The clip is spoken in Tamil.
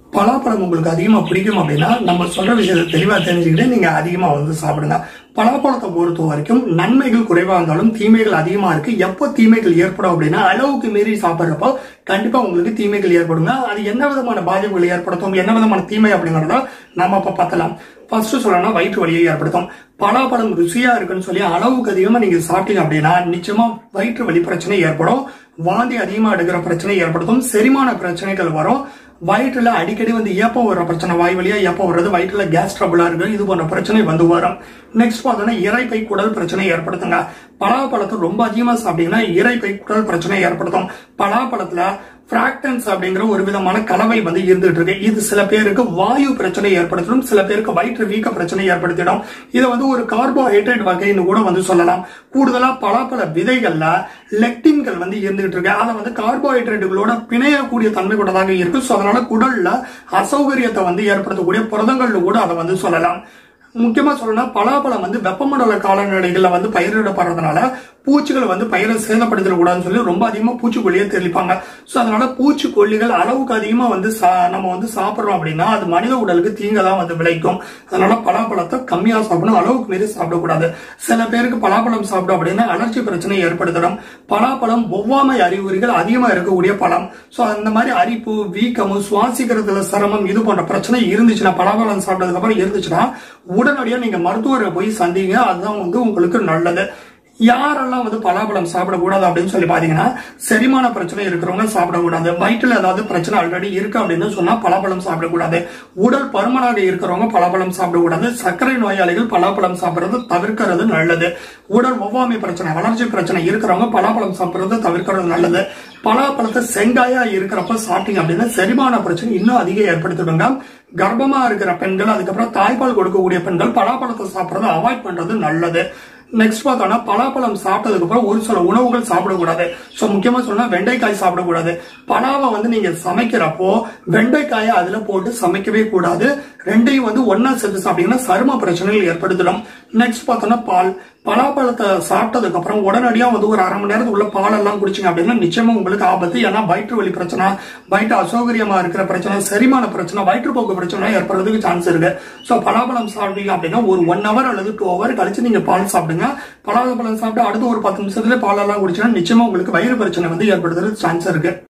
பலாப்பழம் உங்களுக்கு அதிகமாக பிடிக்கும் அப்படின்னா நம்ம சொல்ற விஷயத்தை தெளிவாக தெரிஞ்சுக்கிட்டு நீங்க அதிகமாக வந்து சாப்பிடுங்க பலாப்பழத்தை பொறுத்த வரைக்கும் நன்மைகள் குறைவா இருந்தாலும் தீமைகள் அதிகமா இருக்கு எப்போ தீமைகள் ஏற்படும் அப்படின்னா அளவுக்கு மீறி சாப்பிட்றப்போ கண்டிப்பா உங்களுக்கு தீமைகள் ஏற்படுங்க அது என்ன விதமான பாதிப்புகள் ஏற்படுத்தும் என்ன விதமான தீமை அப்படிங்கறத நாம இப்ப பார்த்தலாம் ஃபர்ஸ்ட் சொல்லணும்னா வயிற்று வலியை ஏற்படுத்தும் பலாப்பழம் ருசியா இருக்குன்னு சொல்லி அளவுக்கு அதிகமா நீங்க சாப்பிட்டீங்க அப்படின்னா நிச்சயமா வயிற்று வலி பிரச்சனை ஏற்படும் வாந்தி அதிகமா எடுக்கிற பிரச்சனை ஏற்படுத்தும் செரிமான பிரச்சனைகள் வரும் வயிற்றுல அடிக்கடி வந்து ஏப்பம் வர பிரச்சனை வாய் வழியா ஏப்பம் வர்றது வயிற்றுல கேஸ் ட்ரபிளா இருக்கு இது போன்ற பிரச்சனை வந்து வரும் நெக்ஸ்ட் பார்த்தோம்னா இறைப்பை குடல் பிரச்சனை ஏற்படுத்துங்க பலாப்பழத்தை ரொம்ப அதிகமா சாப்பிட்டீங்கன்னா இறைப்பை குடல் பிரச்சனை ஏற்படுத்தும் பலாப்பழத்துல பிராக்டன்ஸ் அப்படிங்கிற ஒரு விதமான கலவை வந்து இருந்துட்டு இருக்கு இது சில பேருக்கு வாயு பிரச்சனை ஏற்படுத்திடும் சில பேருக்கு வயிற்று வீக்க பிரச்சனை ஏற்படுத்திடும் இதை வந்து ஒரு கார்போஹைட்ரேட் வகைன்னு கூட வந்து சொல்லலாம் கூடுதலா பலாப்பழ விதைகள்ல லெக்டின்கள் வந்து இருந்துகிட்டு இருக்கு அதை வந்து கார்போஹைட்ரேட்டுகளோட பிணையக்கூடிய தன்மை கொண்டதாக இருக்கு ஸோ அதனால குடல்ல அசௌகரியத்தை வந்து ஏற்படுத்தக்கூடிய புரதங்கள்னு கூட அதை வந்து சொல்லலாம் முக்கியமா சொல்லணும்னா பலாப்பழம் வந்து வெப்பமண்டல காலநிலைகள்ல வந்து பயிரிடப்படுறதுனால பூச்சிகளை வந்து பயிரை சேதப்படுத்திடக்கூடாதுன்னு சொல்லி ரொம்ப அதிகமா பூச்சிக்கொல்லியை தெளிப்பாங்க ஸோ அதனால பூச்சிக்கொல்லிகள் அளவுக்கு அதிகமா வந்து சா- நம்ம வந்து சாப்பிடுறோம் அப்படின்னா அது மனித உடலுக்கு தீங்கை தான் வந்து விளைக்கும் அதனால பலாப்பழத்தை கம்மியா சாப்பிடணும் அளவுக்கு மீறி சாப்பிடக்கூடாது சில பேருக்கு பலாப்பழம் சாப்பிடும் அப்படின்னா அலர்ஜி பிரச்சனை ஏற்படுத்திடும் பலாப்பழம் ஒவ்வாமை அறிகுறிகள் அதிகமா இருக்கக்கூடிய பழம் ஸோ அந்த மாதிரி அரிப்பு வீக்கம் சுவாசிக்கிறதுல சிரமம் இது போன்ற பிரச்சனை இருந்துச்சுன்னா பலாப்பழம் சாப்பிட்டதுக்கு அப்புறம் இருந்துச்சுன்னா உடனடியாக நீங்க மருத்துவரை போய் சந்திங்க அதுதான் வந்து உங்களுக்கு நல்லது யாரெல்லாம் வந்து பலாப்பழம் சாப்பிடக்கூடாது அப்படின்னு சொல்லி பாத்தீங்கன்னா செரிமான பிரச்சனை இருக்கிறவங்க சாப்பிடக்கூடாது வயிற்றுல ஏதாவது பிரச்சனை ஆல்ரெடி இருக்கு அப்படின்னு சொன்னா பலாப்பழம் சாப்பிடக்கூடாது உடல் பருமனாக இருக்கிறவங்க பலாப்பழம் சாப்பிடக்கூடாது சர்க்கரை நோயாளிகள் பலாப்பழம் சாப்பிடுறது தவிர்க்கிறது நல்லது உடல் ஒவ்வாமை பிரச்சனை வளர்ச்சி பிரச்சனை இருக்கிறவங்க பலாப்பழம் சாப்பிடுறது தவிர்க்கிறது நல்லது பலாப்பழத்தை செங்காயா இருக்கிறப்ப சாப்பிட்டீங்க அப்படின்னா செரிமான பிரச்சனை இன்னும் அதிகம் ஏற்படுத்திடுங்க கர்ப்பமா இருக்கிற பெண்கள் அதுக்கப்புறம் தாய்ப்பால் கொடுக்கக்கூடிய பெண்கள் பலாப்பழத்தை சாப்பிடுறதை அவாய்ட் பண்றது நல்லது நெக்ஸ்ட் பார்த்தோம்னா பலாப்பழம் சாப்பிட்டதுக்கு அப்புறம் ஒரு சில உணவுகள் சாப்பிடக்கூடாது ஸோ முக்கியமா சொன்னா வெண்டைக்காய் சாப்பிடக்கூடாது பலாவை வந்து நீங்க சமைக்கிறப்போ வெண்டைக்காயை அதுல போட்டு சமைக்கவே கூடாது ரெண்டையும் வந்து ஒண்ணா சேர்த்து சாப்பிட்டீங்கன்னா சரும பிரச்சனைகள் ஏற்படுத்திடும் நெக்ஸ்ட் பார்த்தோம்னா பால் பலாப்பழத்தை சாப்பிட்டதுக்கு அப்புறம் உடனடியா வந்து ஒரு அரை மணி நேரத்துக்குள்ள பால் எல்லாம் குடிச்சீங்க அப்படின்னா நிச்சயமா உங்களுக்கு ஆபத்து ஏன்னா வயிற்று வலி பிரச்சனை வயிற்று அசௌகரியமா இருக்கிற பிரச்சனை செரிமான பிரச்சனை வயிற்றுப்போக்கு பிரச்சனை ஏற்படுறதுக்கு சான்ஸ் இருக்கு ஸோ பலாப்பழம் சாப்பிட்டீங்க அப்படின்னா ஒரு ஒன் ஹவர் அல்லது டூ ஹவர் கழிச்சு நீங்க பால் சாப்பிடுங்க பலாப்பழம் சாப்பிட்டு அடுத்து ஒரு பத்து நிமிஷத்துல பால் எல்லாம் குடிச்சீங்கன்னா நிச்சயமா உங்களுக்கு வயிறு பிரச்சனை வந்து ஏற்படுறதுக்கு சான்ஸ் இருக்கு